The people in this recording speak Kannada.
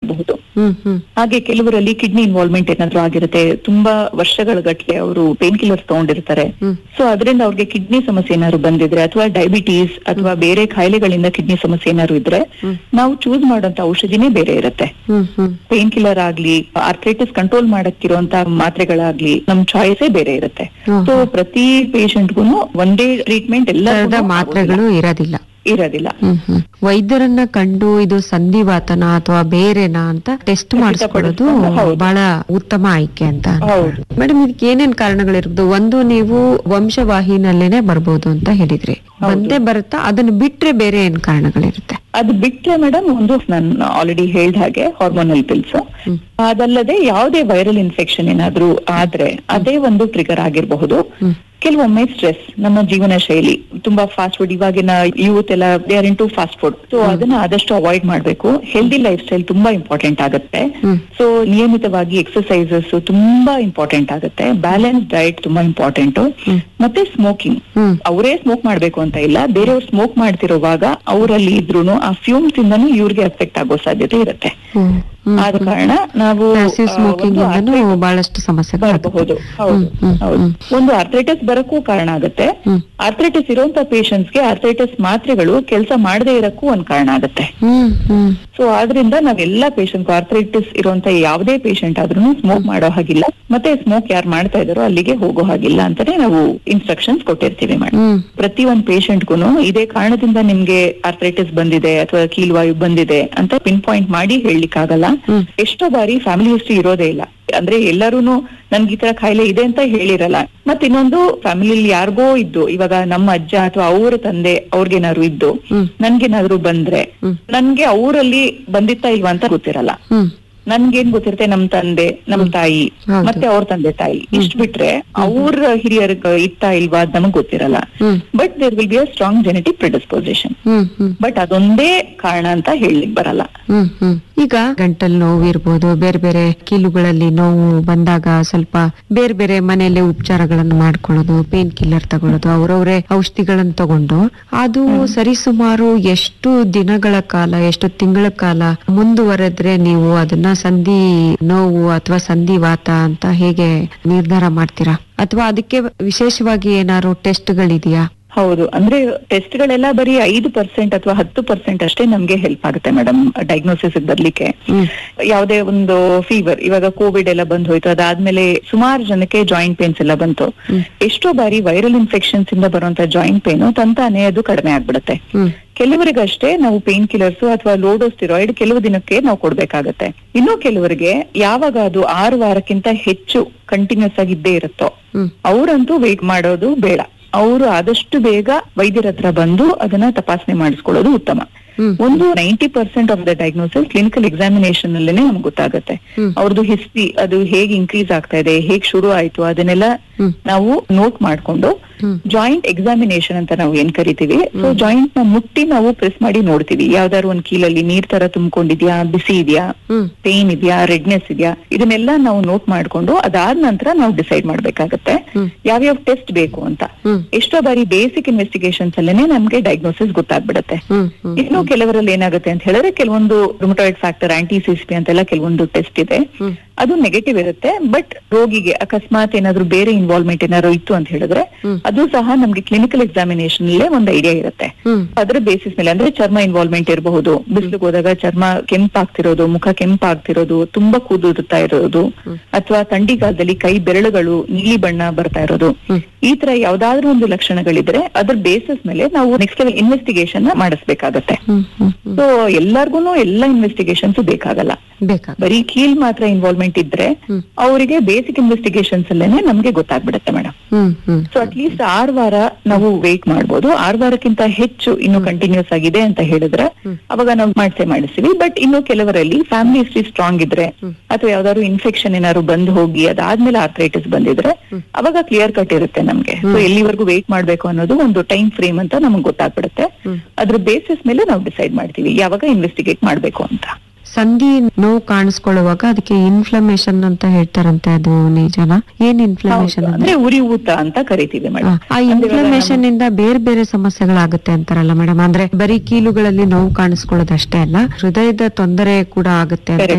ಆಗಬಹುದು ಹ್ಮ್ ಹ್ಮ್ ಹಾಗೆ ಕೆಲವರಲ್ಲಿ ಕಿಡ್ನಿ ಇನ್ವಾಲ್ವ್ಮೆಂಟ್ ಏನಾದ್ರು ಆಗಿರುತ್ತೆ ತುಂಬಾ ವರ್ಷಗಳ ಗಟ್ಲೆ ಅವರು ಪೇನ್ ಕಿಲ್ಲರ್ಸ್ ತಗೊಂಡಿರ್ತಾರೆ ಹ್ಮ್. ಸೊ ಅದರಿಂದ ಅವ್ರಿಗೆ ಕಿಡ್ನಿ ಸಮಸ್ಯೆ ಏನಾದ್ರು ಬಂದಿದ್ರೆ ಅಥವಾ ಡಯಾಬಿಟೀಸ್ ಅಥವಾ ಬೇರೆ ಕಾಯಿಲೆಗಳಿಂದ ಕಿಡ್ನಿ ಸಮಸ್ಯೆ ಏನಾದ್ರು ಇದ್ರೆ ಹ್ಮ್. ನಾವು ಚೂಸ್ ಮಾಡುವಂತ ಔಷಧಿನೇ ಬೇರೆ ಇರುತ್ತೆ ಹ್ಮ್ ಹ್ಮ್ ಪೇನ್ ಕಿಲ್ಲರ್ ಆಗ್ಲಿ ಆರ್ಥ್ರೈಟಿಸ್ ಕಂಟ್ರೋಲ್ ಮಾಡಕ್ಕಿರುವಂತ ಮಾತ್ರೆಗಳಾಗ್ಲಿ ನಮ್ ಚಾಯ್ಸೇ ಬೇರೆ ಇರುತ್ತೆ ಹ್ಮ್. ಸೊ ಪ್ರತಿ ಪೇಷಂಟ್ಗೂ ಒಂದೇ ಟ್ರೀಟ್ಮೆಂಟ್ ಎಲ್ಲ ತರದ ಮಾತ್ರೆಗಳು ಇರೋದಿಲ್ಲ ಇರೋದಿಲ್ಲ ಹ್ಮ್ ಹ್ಮ್ ವೈದ್ಯರನ್ನ ಕಂಡು ಇದು ಸಂಧಿವಾತನ ಅಥವಾ ಬೇರೆನಾ ಅಂತ ಟೆಸ್ಟ್ ಮಾಡಿಸ್ಕೊಳ್ಳೋದು ಹೌದು. ಬಹಳ ಉತ್ತಮ ಆಯ್ಕೆ ಅಂತ ಹೌದು ಮೇಡಮ್ ಇದಕ್ಕೆ ಏನೇನ್ ಕಾರಣಗಳಿರ್ಬೋದು ಒಂದು ನೀವು ವಂಶವಾಹಿನಲ್ಲೇನೆ ಬರ್ಬೋದು ಅಂತ ಹೇಳಿದ್ರಿ ಬಂದೇ ಬರುತ್ತಾ ಅದನ್ನ ಬಿಟ್ರೆ ಬೇರೆ ಏನ್ ಕಾರಣಗಳಿರುತ್ತೆ ಅದು ಬಿಟ್ರೆ ಮೇಡಮ್ ಒಂದು ನಾನು ಆಲ್ರೆಡಿ ಹೇಳ್ದ ಹಾಗೆ ಹಾರ್ಮೋನಲ್ ಪಿಲ್ಸ್ ಹ್ಮ್. ಅದಲ್ಲದೆ ಯಾವುದೇ ವೈರಲ್ ಇನ್ಫೆಕ್ಷನ್ ಏನಾದ್ರೂ ಆದ್ರೆ ಅದೇ ಒಂದು ಟ್ರಿಗರ್ ಆಗಿರಬಹುದು ಹ್ಮ್. ಕೆಲವೊಮ್ಮೆ ಸ್ಟ್ರೆಸ್ ನಮ್ಮ ಜೀವನ ಶೈಲಿ ತುಂಬಾ ಫಾಸ್ಟ್ ಫುಡ್ ಇವಾಗಿನ ಯೂತ್ ಎಲ್ಲ they are into fast food so ಅದನ್ನ ಆದಷ್ಟು ಅವಾಯ್ಡ್ ಮಾಡ್ಬೇಕು ಹೆಲ್ದಿ ಲೈಫ್ ಸ್ಟೈಲ್ ತುಂಬಾ ಇಂಪಾರ್ಟೆಂಟ್ ಆಗುತ್ತೆ ಹ್ಮ್. ಸೊ ನಿಯಮಿತವಾಗಿ ಎಕ್ಸರ್ಸೈಸಸ್ ತುಂಬಾ ಇಂಪಾರ್ಟೆಂಟ್ ಆಗುತ್ತೆ ಬ್ಯಾಲೆನ್ಸ್ ಡಯಟ್ ತುಂಬಾ ಇಂಪಾರ್ಟೆಂಟ್ ಹ್ಮ್. ಮತ್ತೆ ಸ್ಮೋಕಿಂಗ್ ಹ್ಮ್ ಅವರೇ ಸ್ಮೋಕ್ ಮಾಡ್ಬೇಕು ಅಂತ ಇಲ್ಲ ಬೇರೆಯವ್ರು ಸ್ಮೋಕ್ ಮಾಡ್ತಿರುವಾಗ ಅವರಲ್ಲಿ ಇದ್ರೂನು ಆ ಫ್ಯೂಮ್ಸ್ ಇಂದನೂ ಇವ್ರಿಗೆ ಎಫೆಕ್ಟ್ ಆಗೋ ಸಾಧ್ಯತೆ ಇರುತ್ತೆ ಹ್ಮ್. ಹ್ಮ್. ಆದ ಕಾರಣ ನಾವು ಪ್ಯಾಸಿವ್ ಆ, ಸ್ಮೋಕಿಂಗ್ ಒಂದು ಇಂದನೂ arthritis ಬಹಳಷ್ಟು ಸಮಸ್ಯೆಗಳು ಬರಬಹುದು ಹೌದು ಹ್ಮ್, ಹ್ಮ್, ಹೌದು ಹ್ಮ್. ಒಂದು ಆರ್ಥ್ರೈಟಿಸ್ ಬರಕ್ಕೂ ಕಾರಣ ಆಗುತ್ತೆ ಹ್ಮ್. ಆರ್ಥ್ರೈಟಿಸ್ ಇರುವಂತ ಪೇಷಂಟ್ಸ್ಗೆ ಆರ್ಥ್ರೈಟಿಸ್ ಮಾತ್ರೆಗಳು ಕೆಲಸ ಮಾಡದೇ ಇರಕ್ಕೂ ಒಂದ್ ಕಾರಣ ಆಗುತ್ತೆ ಹ್ಮ್ ಹ್ಮ್ ಸೊ ಆದ್ರಿಂದ ನಾವೆಲ್ಲ ಪೇಷಂಟ್ ಆರ್ಥ್ರೈಟಿಸ್ ಇರುವಂತ ಯಾವುದೇ ಪೇಷಂಟ್ ಆದ್ರೂ ಸ್ಮೋಕ್ ಮಾಡೋ ಹಾಗಿಲ್ಲ ಮತ್ತೆ ಸ್ಮೋಕ್ ಯಾರು ಮಾಡ್ತಾ ಇದಾರೋ ಅಲ್ಲಿಗೆ ಹೋಗೋ ಹಾಗಿಲ್ಲ ಅಂತಾನೆ ನಾವು ಇನ್ಸ್ಟ್ರಕ್ಷನ್ಸ್ ಕೊಟ್ಟಿರ್ತೀವಿ ಮೇಡಮ್ ಹ್ಮ್ ಪ್ರತಿ ಒಂದ್ ಪೇಷಂಟ್ಗೂ ಇದೇ ಕಾರಣದಿಂದ ನಿಮ್ಗೆ ಆರ್ಥ್ರೈಟಿಸ್ ಬಂದಿದೆ ಅಥವಾ ಕೀಲ್ವಾಯು ಬಂದಿದೆ ಅಂತ ಪಿನ್ ಪಾಯಿಂಟ್ ಮಾಡಿ ಹೇಳಲಿಕ್ಕಾಗಲ್ಲ ಹ್ಮ್. ಎಷ್ಟೋ ಬಾರಿ ಫ್ಯಾಮಿಲಿ ಹಿಸ್ಟ್ರಿ ಇರೋದೇ ಇಲ್ಲ ಅಂದ್ರೆ ಎಲ್ಲರೂನು ನನ್ಗೆ ಈ ತರ ಕಾಯಿಲೆ ಇದೆ ಅಂತ ಹೇಳಿರಲ್ಲ ಮತ್ ಇನ್ನೊಂದು ಫ್ಯಾಮಿಲಿಲಿ ಯಾರಿಗೋ ಇದ್ದು ಇವಾಗ ನಮ್ಮ ಅಜ್ಜ ಅಥವಾ ಅವ್ರ ತಂದೆ ಅವ್ರಿಗೇನಾದ್ರು ಇದ್ದು ಹ್ಮ್. ನನ್ಗೇನಾದ್ರು ಬಂದ್ರೆ ಹ್ಮ್. ನನ್ಗೆ ಅವರಲ್ಲಿ ಬಂದಿತ್ತಾ ಇಲ್ವಾ ಅಂತ ಗೊತ್ತಿರಲ್ಲ ಹ್ಮ್ ನನ್ಗೇನ್ ಗೊತ್ತಿರುತ್ತೆ ನಮ್ ತಂದೆ ನಮ್ ತಾಯಿ ಹೌದು. ಮತ್ತೆ ಅವ್ರ ತಂದೆ ತಾಯಿ ಇಷ್ಟ ಬಿಟ್ರೆ ಅವ್ರ ಹಿರಿಯರ್ ಇತ್ತಾ ಇಲ್ವಾ ಅಂತ ನಮಗ್ ಗೊತ್ತಿರಲ್ಲ hmm but there will be a strong genetic predisposition hmm hmm but ಅದೊಂದೇ ಕಾರಣ ಅಂತ ಹೇಳಲಿಕ್ ಬರಲ್ಲ ಹ್ಮ್ ಹ್ಮ್ ಈಗ ಗಂಟಲ್ ನೋವು ಇರ್ಬೋದು ಬೇರೆ ಬೇರೆ ಕೀಲುಗಳಲ್ಲಿ ನೋವು ಬಂದಾಗ ಸ್ವಲ್ಪ ಬೇರೆ ಬೇರೆ ಮನೆಯಲ್ಲೇ ಉಪಚಾರಗಳನ್ನು ಮಾಡ್ಕೊಳ್ಳೋದು ಪೇನ್ ಕಿಲ್ಲರ್ ತಗೊಳ್ಳೋದು ಅವ್ರವ್ರೆ ಔಷಧಿಗಳನ್ನ ತಗೊಂಡು ಅದು ಸರಿಸುಮಾರು ಎಷ್ಟು ದಿನಗಳ ಕಾಲ ಎಷ್ಟು ತಿಂಗಳ ಕಾಲ ಮುಂದುವರೆದ್ರೆ ನೀವು ಅದನ್ನ ಸಂಧಿ ನೋವು ಅಥವಾ ಸಂಧಿವಾತ ಅಂತ ಹೇಗೆ ನಿರ್ಧಾರ ಮಾಡ್ತೀರಾ ಅಥವಾ ಅದಕ್ಕೆ ವಿಶೇಷವಾಗಿ ಏನಾದ್ರು ಟೆಸ್ಟ್ಗಳಿದೆಯಾ ಹೌದು ಅಂದ್ರೆ ಟೆಸ್ಟ್ ಗಳೆಲ್ಲ ಬರೀ ಐದು ಪರ್ಸೆಂಟ್ ಅಥವಾ ಹತ್ತು ಪರ್ಸೆಂಟ್ ಅಷ್ಟೇ ನಮ್ಗೆ ಹೆಲ್ಪ್ ಆಗುತ್ತೆ ಮೇಡಮ್ ಡಯಾಗ್ನೋಸಿಸ್ ಬರ್ಲಿಕ್ಕೆ ಹ್ಮ್ ಯಾವುದೇ ಒಂದು ಫೀವರ್ ಇವಾಗ ಕೋವಿಡ್ ಎಲ್ಲ ಬಂದ್ ಹೋಯ್ತು ಅದಾದ್ಮೇಲೆ ಸುಮಾರು ಜನಕ್ಕೆ ಜಾಯಿಂಟ್ ಪೇನ್ಸ್ ಎಲ್ಲ ಬಂತು ಹ್ಮ್. ಎಷ್ಟೋ ಬಾರಿ ವೈರಲ್ ಇನ್ಫೆಕ್ಷನ್ಸ್ ಇಂದ ಬರುವಂತ ಜಾಯಿಂಟ್ ಪೇನ್ ತಂತಾನೆ ಅದು ಕಡಿಮೆ ಆಗ್ಬಿಡುತ್ತೆ ಹ್ಮ್ ಕೆಲವರಿಗಷ್ಟೇ ನಾವು ಪೇನ್ ಕಿಲ್ಲರ್ಸ್ ಅಥವಾ ಲೋಡೋ ಸ್ಟಿರಾಯ್ಡ್ ಕೆಲವು ದಿನಕ್ಕೆ ನಾವು ಕೊಡ್ಬೇಕಾಗತ್ತೆ ಇನ್ನು ಕೆಲವರಿಗೆ ಯಾವಾಗ ಅದು ಆರು ವಾರಕ್ಕಿಂತ ಹೆಚ್ಚು ಕಂಟಿನ್ಯೂಸ್ ಆಗಿ ಇದ್ದೇ ಇರುತ್ತೋ ಹ್ಮ್ ಅವರಂತೂ ವೇಟ್ ಮಾಡೋದು ಬೇಡ ಅವರು ಆದಷ್ಟು ಬೇಗ ವೈದ್ಯರ ಹತ್ರ ಬಂದು ಅದನ್ನ ತಪಾಸಣೆ ಮಾಡಿಸ್ಕೊಳ್ಳೋದು ಉತ್ತಮ ಹ್ಮ್ ಒಂದು ninety percent of the diagnosis clinical examination ಅಲ್ಲೇನೆ ನಮ್ಗೆ ಗೊತ್ತಾಗುತ್ತೆ ಹ್ಮ್. ಅವ್ರದ್ದು ಹಿಸ್ಟ್ರಿ ಅದು ಹೇಗೆ ಇನ್ಕ್ರೀಸ್ ಆಗ್ತಾ ಇದೆ ಹೇಗ್ ಶುರು ಆಯ್ತು ಅದನ್ನೆಲ್ಲ ಹ್ಮ್ ನಾವು ನೋಟ್ ಮಾಡ್ಕೊಂಡು ಹ್ಮ್ ಜಾಯಿಂಟ್ ಎಕ್ಸಾಮಿನೇಷನ್ ಅಂತ ನಾವು ಏನ್ ಕರಿತೀವಿ ಸೊ ಜಾಯಿಂಟ್ ನ ಮುಟ್ಟಿ ನಾವು ಪ್ರೆಸ್ ಮಾಡಿ ನೋಡ್ತೀವಿ ಯಾವ್ದಾದ್ರು ಒಂದ್ ಕೀಲಲ್ಲಿ ನೀರ್ ತರ ತುಂಬಿಕೊಂಡಿದ್ಯಾ ಬಿಸಿ ಇದೆಯಾ ಹ್ಮ್ ಪೇನ್ ಇದೆಯಾ ರೆಡ್ನೆಸ್ ಇದೆಯಾ ಇದನ್ನೆಲ್ಲ ನಾವು ನೋಟ್ ಮಾಡ್ಕೊಂಡು ಅದಾದ ನಂತರ ನಾವು ಡಿಸೈಡ್ ಮಾಡ್ಬೇಕಾಗತ್ತೆ ಹ್ಮ್. ಯಾವ್ಯಾವ ಟೆಸ್ಟ್ ಬೇಕು ಅಂತ ಹ್ಮ್ ಎಷ್ಟೋ ಬಾರಿ ಬೇಸಿಕ್ ಇನ್ವೆಸ್ಟಿಗೇಷನ್ಸ್ ಅಲ್ಲೇನೆ ನಮ್ಗೆ ಡಯಾಗ್ನೋಸಿಸ್ ಗೊತ್ತಾಗ್ಬಿಡುತ್ತೆ ಹ್ಮ್ ಹ್ಮ್ ಇನ್ನು ಕೆಲವರಲ್ಲಿ ಏನಾಗುತ್ತೆ ಅಂತ ಹೇಳಿದ್ರೆ ಕೆಲವೊಂದು ರುಮಟಾಯ್ಡ್ ಫ್ಯಾಕ್ಟರ್ ಆಂಟಿ ಸಿಸ್ಪಿ ಅಂತೆಲ್ಲ ಕೆಲವೊಂದು ಟೆಸ್ಟ್ ಇದೆ ಹ್ಮ್ ಅದು ನೆಗೆಟಿವ್ ಇರುತ್ತೆ ಬಟ್ ರೋಗಿಗೆ ಅಕಸ್ಮಾತ್ ಏನಾದ್ರು ಬೇರೆ ಇನ್ವಾಲ್ವ್ಮೆಂಟ್ ಏನಾದ್ರು ಇತ್ತು ಅಂತ ಹೇಳಿದ್ರೆ ಹ್ಮ್. ಅದು ಸಹ ನಮ್ಗೆ ಕ್ಲಿನಿಕಲ್ ಎಕ್ಸಾಮಿನೇಷನ್ ಅಲ್ಲೇ ಒಂದು ಐಡಿಯಾ ಇರುತ್ತೆ ಹ್ಮ್ ಅದರ ಬೇಸಿಸ್ ಮೇಲೆ ಅಂದ್ರೆ ಚರ್ಮ ಇನ್ವಾಲ್ವ್ಮೆಂಟ್ ಇರಬಹುದು ಬಿಸಿಲಿಗೆ ಹೋದಾಗ ಚರ್ಮ ಕೆಂಪಾಗ್ತಿರೋದು ಮುಖ ಕೆಂಪಾಗ್ತಿರೋದು ತುಂಬಾ ಕೂದುತ್ತಾ ಇರೋದು ಅಥವಾ ಥಂಡಿಗಾಲದಲ್ಲಿ ಕೈ ಬೆರಳುಗಳು ನೀಲಿ ಬಣ್ಣ ಬರ್ತಾ ಇರೋದು ಹ್ಮ್. ಈ ತರ ಯಾವ್ದಾದ್ರು ಒಂದು ಲಕ್ಷಣಗಳಿದ್ರೆ ಅದ್ರ ಬೇಸಿಸ್ ಮೇಲೆ ನಾವು ನೆಕ್ಸ್ಟ್ ಲೆವೆಲ್ ಇನ್ವೆಸ್ಟಿಗೇಷನ್ ಮಾಡಿಸ್ಬೇಕಾಗತ್ತೆ ಹ್ಮ್ ಹ್ಮ್ ಹ್ಮ್ ಸೊ ಎಲ್ಲಾರ್ಗುನು ಎಲ್ಲ ಇನ್ವೆಸ್ಟಿಗೇಷನ್ಸ್ ಬೇಕಾಗಲ್ಲ ಬೇಕಾಗ ಬರೀ ಕೀಲ್ ಮಾತ್ರ ಇನ್ವಾಲ್ವ್ಮೆಂಟ್ ಇದ್ರೆ ಹ್ಮ್. ಅವರಿಗೆ ಬೇಸಿಕ್ ಇನ್ವೆಸ್ಟಿಗೇಷನ್ಸ್ ಅಲ್ಲೇನೆ ನಮ್ಗೆ ಗೊತ್ತಾಗ್ಬಿಡುತ್ತೆ madam hmm hmm so at least ಆರ್ ವಾರ ನಾವು ವೇಟ್ ಮಾಡ್ಬೋದು ಆರ್ ವಾರಕ್ಕಿಂತ ಹೆಚ್ಚು ಇನ್ನು ಕಂಟಿನ್ಯೂಸ್ ಆಗಿದೆ ಅಂತ ಹೇಳಿದ್ರೆ ಹ್ಮ್. ಅವಾಗ ನಾವು ಮಾಡ್ಸೇ ಮಾಡಿಸ್ತೀವಿ ಬಟ್ ಇನ್ನು ಕೆಲವರಲ್ಲಿ ಫ್ಯಾಮಿಲಿ ಹಿಸ್ಟ್ರಿ ಸ್ಟ್ರಾಂಗ್ ಇದ್ರೆ ಹ್ಮ್. ಅಥವಾ ಯಾವ್ದಾದ್ರು ಇನ್ಫೆಕ್ಷನ್ ಏನಾದ್ರು ಬಂದು ಹೋಗಿ ಅದಾದ್ಮೇಲೆ ಆರ್ಥ್ರೈಟಿಸ್ ಬಂದಿದ್ರೆ ಹ್ಮ್. ಅವಾಗ ಕ್ಲಿಯರ್ ಕಟ್ ಇರುತ್ತೆ ನಮ್ಗೆ ಸೊ ಎಲ್ಲಿವರೆಗೂ ವೇಟ್ ಮಾಡ್ಬೇಕು ಅನ್ನೋದು ಒಂದು ಟೈಮ್ ಫ್ರೇಮ್ ಅಂತ ನಮ್ಗೆ ಗೊತ್ತಾಗ್ಬಿಡುತ್ತೆ ಹ್ಮ್. ಅದ್ರ ಬೇಸಿಸ್ ಮೇಲೆ ನಾವು ಡಿಸೈಡ್ ಮಾಡ್ತೀವಿ ಯಾವಾಗ ಇನ್ವೆಸ್ಟಿಗೇಟ್ ಮಾಡ್ಬೇಕು ಅಂತ ಸಂಧಿ ನೋವು ಕಾಣಿಸ್ಕೊಳ್ಳುವಾಗ ಅದಕ್ಕೆ ಇನ್ಫ್ಲಮೇಷನ್ ಅಂತ ಹೇಳ್ತಾರಂತೆ ಅದು ನಿಜನಾ ಏನ್ ಇನ್ಫ್ಲಮೇಷನ್ ಹೌದು. ಅಂದ್ರೆ ಉರಿ ಊತ ಅಂತ ಕರಿತೀವಿ ಆ ಮೇಡಮ್ ಇನ್ಫ್ಲಮೇಷನ್ ಇಂದ ಬೇರೆ ಬೇರೆ ಸಮಸ್ಯೆಗಳಾಗುತ್ತೆ ಅಂತಾರಲ್ಲ ಮೇಡಮ್ ಅಂದ್ರೆ ಬರೀ ಕೀಲುಗಳಲ್ಲಿ ನೋವು ಕಾಣಿಸ್ಕೊಳ್ಳೋದಷ್ಟೇ ಅಲ್ಲ ಹೃದಯದ ತೊಂದರೆ ಕೂಡ ಆಗುತ್ತೆ ಅಂತ